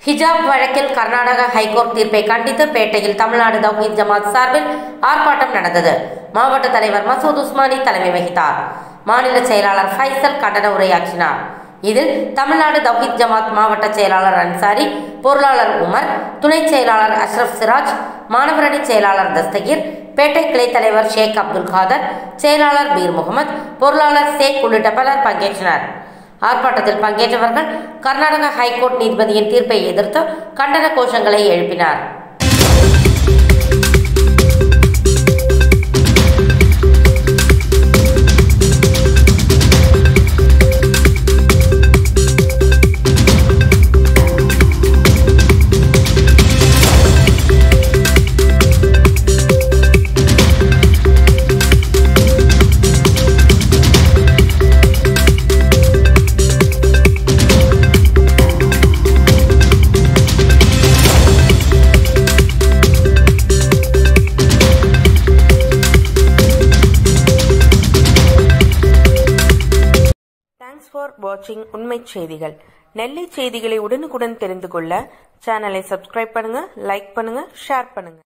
ஹிஜாப் வழக்கில் கர்நாடக ஹைகோர்ட் தீர்ப்பை கண்டித்து பேட்டையில் தமிழ்நாடு தௌஹீத் ஜமாத் சார்பில் ஆர்ப்பாட்டம் நடந்தது மாவட்ட தலைவர் மசூத் உஸ்மானி தலைமை வகித்தார் மாநில செயலாளர் ஃபைசல் கண்டன உரையாற்றினார் இதில் தமிழ்நாடு தௌஹீத் ஜமாத் மாவட்ட செயலாளர் அன்சாரி பொருளாளர் உமர் துணை செயலாளர் அஷ்ரப் சிராஜ் மாணவரணி செயலாளர் தஸ்தகீர் பேட்டை கிளை தலைவர் ஷேக் அப்துல் காதர் செயலாளர் பீர் முகமது பொருளாளர் ஷேக் உள்ளிட்ட பலர் பங்கேற்றனர் ஆர்ப்பாட்டத்தில் பங்கேற்றவர்கள் கர்நாடக ஹைகோர்ட் நீதிபதியின் தீர்ப்பை எதிர்த்து கண்டன கோஷங்களை எழுப்பினார் தேங்க்ஸ் ஃபார் வாட்சிங் உண்மை செய்திகள் நெல்லை செய்திகளை உடனுக்குடன் தெரிந்து கொள்ள சேனலை சப்ஸ்கிரைப் பண்ணுங்க லைக் பண்ணுங்க ஷேர் பண்ணுங்க